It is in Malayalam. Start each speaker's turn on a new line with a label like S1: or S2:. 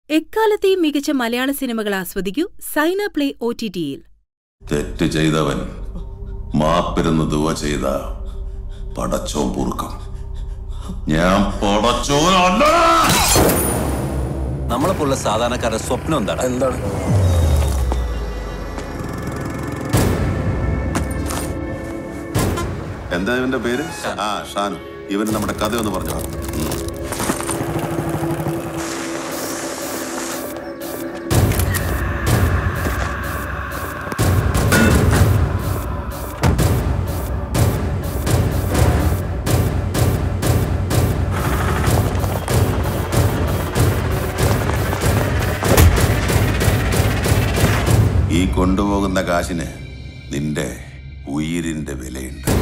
S1: എക്കാലത്തെയും മികച്ച മലയാള സിനിമകൾ ആസ്വദിക്കൂ സൈന പ്ലേ ഒ ടി ടിയിൽ
S2: തെറ്റ് ചെയ്തവൻ മാപ്പിരുന്ന് ദുവ ചെയ്ത പടച്ചോൻ പൊറുക്കും ഞാൻ പടച്ചോനല്ല
S3: നമ്മളെപ്പോലുള്ള സാധാരണക്കാരുടെ സ്വപ്നം എന്താണ്
S4: എന്താണ്
S2: എന്താ ഇവന്റെ പേര് ആ ഷാനു ഇവന് നമ്മുടെ കഥ ഒന്ന് പറഞ്ഞു ഈ കൊണ്ടുപോകുന്ന കാശിന് നിന്റെ ഉയിരിന്റെ വിലയുണ്ട്